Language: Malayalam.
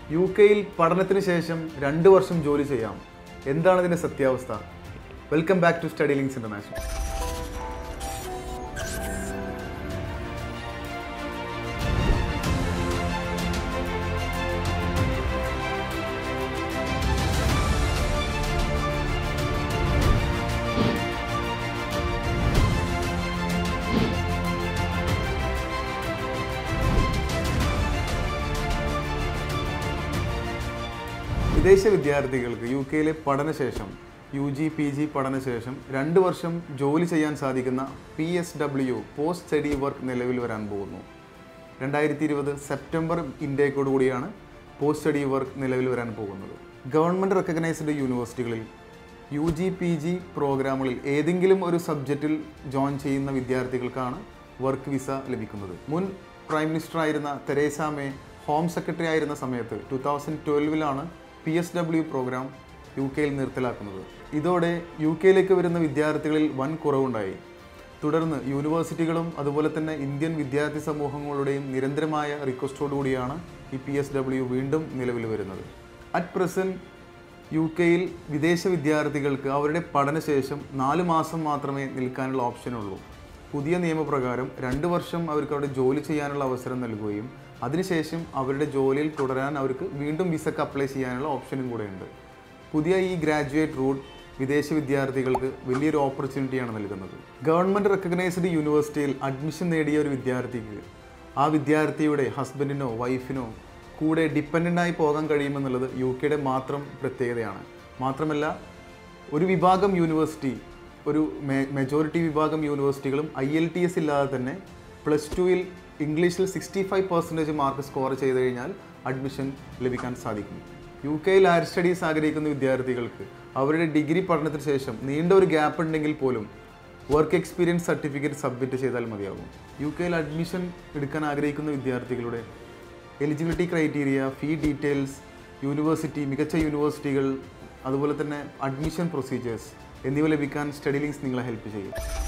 യു കെയിൽ പഠനത്തിന് ശേഷം രണ്ട് വർഷം ജോലി ചെയ്യാം എന്താണ് ഇതിൻ്റെ സത്യാവസ്ഥ welcome back to study links international വിദേശ വിദ്യാർത്ഥികൾക്ക് യു കെയിലെ പഠനശേഷം യു ജി പി ജി പഠനശേഷം രണ്ട് വർഷം ജോലി ചെയ്യാൻ സാധിക്കുന്ന P S W post study work നിലവിൽ വരാൻ പോകുന്നു രണ്ടായിരത്തി ഇരുപത് സെപ്റ്റംബർ ഇൻടേക്കോട് കൂടിയാണ് പോസ്റ്റ് സ്റ്റഡി വർക്ക് നിലവിൽ വരാൻ പോകുന്നത് ഗവൺമെൻറ് റെക്കഗ്നൈസ്ഡ് യൂണിവേഴ്സിറ്റികളിൽ യു ജി പി ജി പ്രോഗ്രാമുകളിൽ ഏതെങ്കിലും ഒരു സബ്ജക്റ്റിൽ ജോയിൻ ചെയ്യുന്ന വിദ്യാർത്ഥികൾക്കാണ് വർക്ക് വിസ ലഭിക്കുന്നത് മുൻ പ്രൈം മിനിസ്റ്റർ ആയിരുന്ന തെരേസ മേ ഹോം സെക്രട്ടറി ആയിരുന്ന സമയത്ത് ടു തൗസൻഡ് ട്വൽവിലാണ് P S W programme U കെയിൽ നിർത്തലാക്കുന്നത് ഇതോടെ യു കെയിലേക്ക് വരുന്ന വിദ്യാർത്ഥികളിൽ വൻ കുറവുണ്ടായി തുടർന്ന് യൂണിവേഴ്സിറ്റികളും അതുപോലെ തന്നെ ഇന്ത്യൻ വിദ്യാർത്ഥി സമൂഹങ്ങളുടെയും നിരന്തരമായ റിക്വസ്റ്റോടുകൂടിയാണ് ഈ പി എസ് ഡബ്ല്യു വീണ്ടും നിലവിൽ വരുന്നത് അറ്റ് പ്രസൻറ്റ് യു കെയിൽ വിദേശ വിദ്യാർത്ഥികൾക്ക് അവരുടെ പഠനശേഷം നാല് മാസം മാത്രമേ നിൽക്കാനുള്ള ഓപ്ഷനുള്ളൂ പുതിയ നിയമപ്രകാരം രണ്ട് വർഷം അവർക്ക് അവിടെ ജോലി ചെയ്യാനുള്ള അവസരം നൽകുകയും അതിനുശേഷം അവരുടെ ജോലിയിൽ തുടരാൻ അവർക്ക് വീണ്ടും വിസക്ക് അപ്ലൈ ചെയ്യാനുള്ള ഓപ്ഷനും കൂടെയുണ്ട് പുതിയ ഈ ഗ്രാജുവേറ്റ് റൂട്ട് വിദേശ വിദ്യാർത്ഥികൾക്ക് വലിയൊരു ഓപ്പർച്യൂണിറ്റിയാണ് നൽകുന്നത് ഗവൺമെൻറ് റെക്കഗ്നൈസ്ഡ് യൂണിവേഴ്സിറ്റിയിൽ അഡ്മിഷൻ നേടിയ ഒരു വിദ്യാർത്ഥിക്ക് ആ വിദ്യാർത്ഥിയുടെ ഹസ്ബൻഡിനോ വൈഫിനോ കൂടെ ഡിപ്പെൻഡൻ്റായി പോകാൻ കഴിയുമെന്നുള്ളത് യു കെയുടെ മാത്രം പ്രത്യേകതയാണ് മാത്രമല്ല ഒരു വിഭാഗം യൂണിവേഴ്സിറ്റി ഒരു മെജോറിറ്റി വിഭാഗം യൂണിവേഴ്സിറ്റികളും ഐ എൽ ടി എസ് ഇല്ലാതെ തന്നെ പ്ലസ് ടുവിൽ ഇംഗ്ലീഷിൽ sixty five percentage mark score ചെയ്ത് കഴിഞ്ഞാൽ അഡ്മിഷൻ ലഭിക്കാൻ സാധിക്കും യു കെയിൽ ഹയർ സ്റ്റഡീസ് ആഗ്രഹിക്കുന്ന വിദ്യാർത്ഥികൾക്ക് അവരുടെ ഡിഗ്രി പഠനത്തിന് ശേഷം നീണ്ട ഒരു ഗ്യാപ്പ് ഉണ്ടെങ്കിൽ പോലും വർക്ക് എക്സ്പീരിയൻസ് സർട്ടിഫിക്കറ്റ് സബ്മിറ്റ് ചെയ്താൽ മതിയാകും യു കെയിൽ അഡ്മിഷൻ എടുക്കാൻ ആഗ്രഹിക്കുന്ന വിദ്യാർത്ഥികളുടെ eligibility criteria fee details university മികച്ച യൂണിവേഴ്സിറ്റികൾ അതുപോലെ തന്നെ അഡ്മിഷൻ പ്രൊസീജിയേഴ്സ് എന്നിവ ലഭിക്കാൻ സ്റ്റഡി ലിങ്ക്സ് നിങ്ങളെ ഹെൽപ്പ് ചെയ്യും